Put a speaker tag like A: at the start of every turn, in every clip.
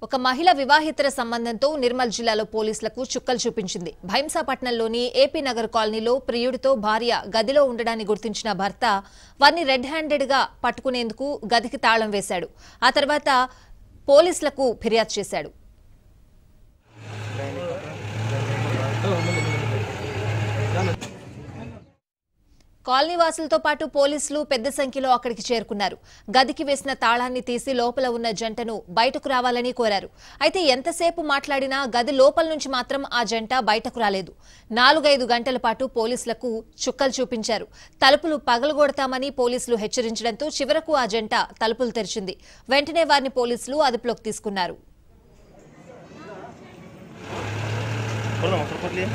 A: ఒక మహిళ వివాహితర సంబంధంతో నిర్మల్ జిల్లాలో పోలీసులకు చుక్కలు చూపించింది భైంసాపట్నంలోని ఏపీ నగర్ కాలనీలో ప్రియుడితో భార్య గదిలో ఉండడాన్ని గుర్తించిన భర్త వారిని రెడ్ హ్యాండెడ్ గా పట్టుకునేందుకు గదికి తాళం వేశాడు ఆ తర్వాత పోలీసులకు ఫిర్యాదు చేశాడు కాలనీ వాసులతో పాటు పోలీసులు పెద్ద సంఖ్యలో అక్కడికి చేరుకున్నారు గదికి వేసిన తాళాన్ని తీసి లోపల ఉన్న జంటను బయటకు రావాలని కోరారు అయితే ఎంతసేపు మాట్లాడినా గది లోపల నుంచి మాత్రం ఆ జంట బయటకు రాలేదు నాలుగైదు గంటల పాటు పోలీసులకు చుక్కలు చూపించారు తలుపులు పగలగొడతామని పోలీసులు హెచ్చరించడంతో చివరకు ఆ జంట తలుపులు తెరిచింది వెంటనే వారిని పోలీసులు అదుపులోకి తీసుకున్నారు
B: बोलो मोटर कर लिए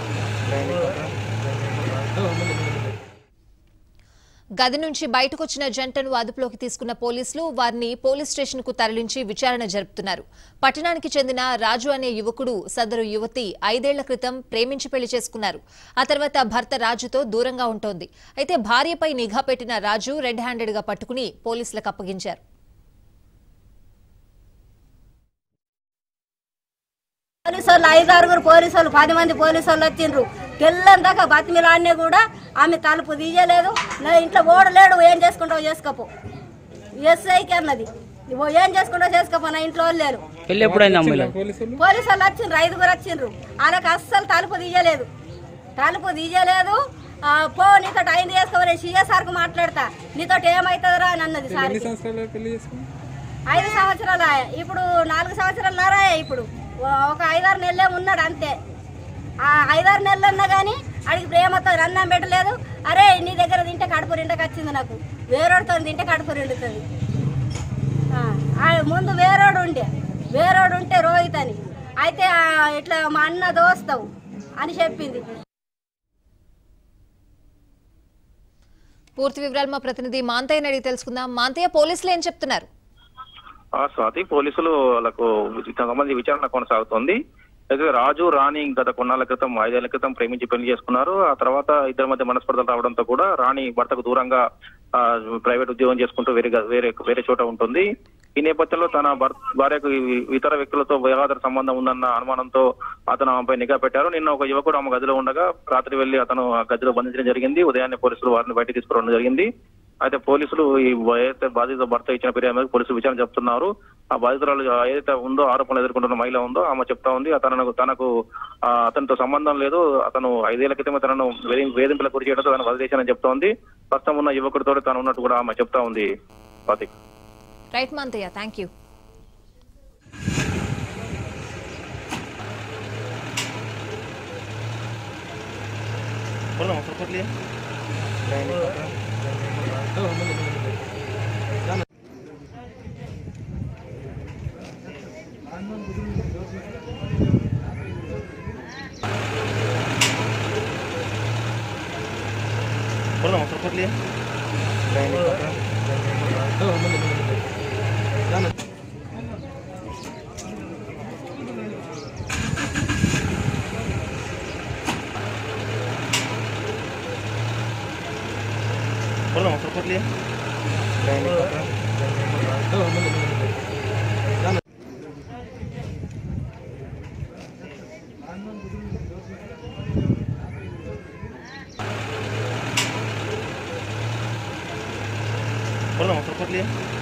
A: గది నుంచి బయటకొచ్చిన జంటను అదుపులోకి తీసుకున్న పోలీసులు వారిని పోలీస్ స్టేషన్ కు తరలించి విచారణ జరుపుతున్నారు పట్టణానికి చెందిన రాజు అనే యువకుడు సదరు యువతి ఐదేళ్ల క్రితం ప్రేమించి పెళ్లి చేసుకున్నారు ఆ తర్వాత భర్త రాజుతో దూరంగా ఉంటోంది అయితే భార్యపై నిఘా పెట్టిన రాజు రెడ్ హ్యాండెడ్ గా పట్టుకుని పోలీసులకు అప్పగించారు
C: పోలీసు వాళ్ళు ఐదు ఆరుగురు పోలీసు వాళ్ళు పది మంది పోలీసు వాళ్ళు వచ్చిండ్రు తెల్లందాకా బతిమిలాడినా కూడా ఆమె తలుపు తీయలేదు నా ఇంట్లో ఓడలేడు ఏం చేసుకుంటావు చేసుకోపో ఎస్ఐకి అన్నది ఇవో ఏం చేసుకుంటావు చేసుకోపో నా ఇంట్లో వాళ్ళు లేరు
D: పెళ్ళి ఎప్పుడైంది అమ్మాయిలు
C: పోలీసు వాళ్ళు వచ్చిండ్రు ఐదుగురు వచ్చిండ్రు వాళ్ళకి అస్సలు తలుపు తీయలేదు తలుపు తీయలేదు ఆ, పో నీతో అయింది చేసుకోవాలి సిఎస్ఆర్కు మాట్లాడతా నీతో ఏమవుతుందిరా అని అన్నది సార్ ఐదు సంవత్సరాల ఇప్పుడు నాలుగు సంవత్సరాలు నారా ఇప్పుడు ఒక ఐదారు నెలలే ఉన్నాడు అంతే ఆ ఐదారు నెలలు ఉన్నా కానీ అడిగి ప్రేమతో అన్నం పెట్టలేదు అరే నీ దగ్గర తింటే కడుపు రెండకి వచ్చింది నాకు వేరేడితో తింటే కడుపు రెండుతుంది ఆ, ఆ, ముందు వేరేడు ఉండే వేరేడు ఉంటే రోహిత్ అని అయితే ఆ, ఇట్లా మా అన్న దోస్తావు అని చెప్పింది
A: పూర్తి వివరాలు మా ప్రతినిధి మాంతయ్యని అడిగి తెలుసుకుందాం మాంతయ్య పోలీసులు ఏం చెప్తున్నారు
B: ఆ స్వాతి పోలీసులు వాళ్ళకు సంబంధించి విచారణ కొనసాగుతోంది అయితే రాజు రాణి గత కొన్నాళ్ళ క్రితం ఐదేళ్ల క్రితం ప్రేమించి పెళ్లి చేసుకున్నారు ఆ తర్వాత ఇద్దరి మధ్య మనస్పర్ధలు రావడంతో కూడా రాణి భర్తకు దూరంగా ఆ, ప్రైవేట్ ఉద్యోగం చేసుకుంటూ వేరే గ- వేరే వేరే చోట ఉంటుంది ఈ నేపథ్యంలో తన భర్త భార్యకు ఈ- ఇతర వ్యక్తులతో వివాహతర సంబంధం ఉందన్న అనుమానంతో అతను ఆమెపై నిఘా పెట్టారు నిన్న ఒక యువకుడు ఆమె గదిలో ఉండగా రాత్రి వెళ్లి అతను ఆ గదిలో బంధించడం జరిగింది ఉదయాన్నే పోలీసులు వారిని బయటకు తీసుకురావడం జరిగింది అయితే పోలీసులు ఈ ఏదైతే బాధిత భర్త ఇచ్చిన ఫిర్యాదు మీద పోలీసులు విచారణ చెప్తున్నారు ఆ బాధితురాలు ఏదైతే ఉందో ఆరోపణలు ఎదుర్కొంటున్న మహిళ ఉందో ఆమె చెప్తా ఉంది తనకు తనకు ఆ, అతనితో సంబంధం లేదు అతను ఐదేళ్ల క్రితమే తనను వేధి- వేధింపులకు గురి చేయడంతో తను వదిలేశానని చెప్తా ఉంది ప్రస్తుతం ఉన్న యువకుడితో తను ఉన్నట్టు కూడా ఆమె చెప్తా ఉంది Swathi
A: right Manthaiah thank you
B: बोलो मोटर कर लिए बोलो मोटर कर लिए बोलो मोटर कर लिए बोलो मोटर कर लिए